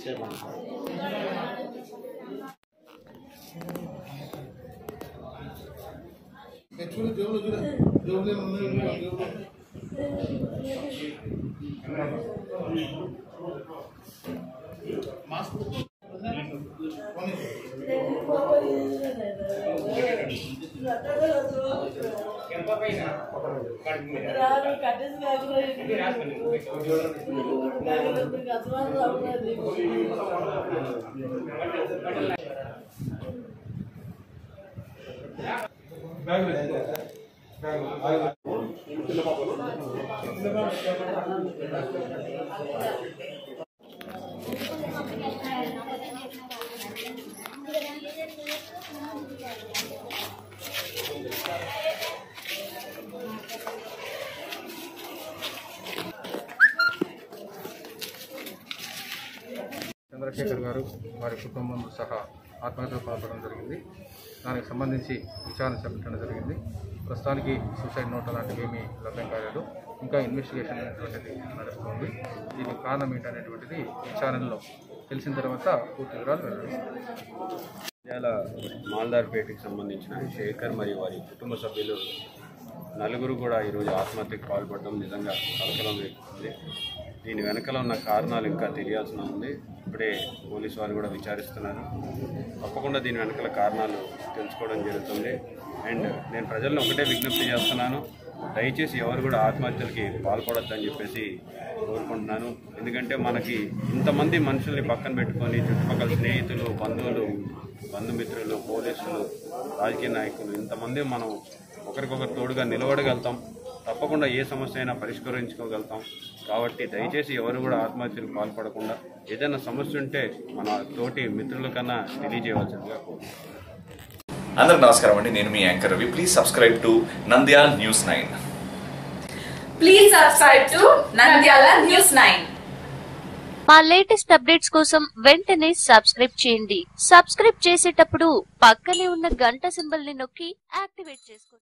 చూడు దేవుడు చూడు దేవుడు ఉన్నాయి దేవుడు మాస్క్ పోనీ. రాను కట్టేసి చంద్రశేఖర్ గారు వారి కుటుంబం సహా ఆత్మహత్య పాల్పడడం జరిగింది దానికి సంబంధించి విచారణ చేపట్టడం జరిగింది ప్రస్తుతానికి సూసైడ్ నోట్ అలాంటివి ఏమీ లభ్యం కాలేదు ఇంకా ఇన్వెస్టిగేషన్ అనేటువంటిది నడుస్తుంది దీనికి కారణం ఏంటనేటువంటిది విచారణలో తెలిసిన తర్వాత పూర్తి వివరాలు వెల్లడిస్తారు నంద్యాల మాల్దార్పేటకి సంబంధించిన శేఖర్ మరియు వారి కుటుంబ సభ్యులు నలుగురు కూడా ఈరోజు ఆత్మహత్యకు పాల్పడడం నిజంగా కలకలం రేపుతుంది దీని వెనకాల ఉన్న కారణాలు ఇంకా తెలియాల్సిన ఉంది ఇప్పుడే పోలీసు వారు కూడా విచారిస్తున్నారు తప్పకుండా దీని వెనకాల కారణాలు తెలుసుకోవడం జరుగుతుంది అండ్ నేను ప్రజలను ఒకటే విజ్ఞప్తి చేస్తున్నాను దయచేసి ఎవరు కూడా ఆత్మహత్యలకి పాల్పడొద్దని చెప్పేసి కోరుకుంటున్నాను ఎందుకంటే మనకి ఇంతమంది మనుషుల్ని పక్కన పెట్టుకొని చుట్టుపక్కల స్నేహితులు బంధువులు బంధుమిత్రులు పోలీసులు రాజకీయ నాయకులు ఇంతమంది మనం ఒకరికొకరు తోడుగా నిలబడగలుగుతాం తప్పకుండా ఏ సమస్య అయినా పరిష్కరించుకోగలుగుతాం కాబట్టి దయచేసి ఎవరు కూడా ఆత్మహత్యలకు పాల్పడకుండా ఏదైనా సమస్య ఉంటే మన తోటి మిత్రుల కన్నా తెలియజేయవలసిందిగా కోరుకుంటున్నాను అందరికి నమస్కారం అండి నేను మీ anchor Ravi please subscribe to Nandyal news nine Please subscribe to Nandyala News 9. మా లేటెస్ట్ అప్డేట్స్ కోసం వెంటనే సబ్స్క్రైబ్ చేయండి సబ్స్క్రైబ్ చేసేటప్పుడు పక్కనే ఉన్న గంట సింబల్ ని నొక్కి యాక్టివేట్ చేసుకోండి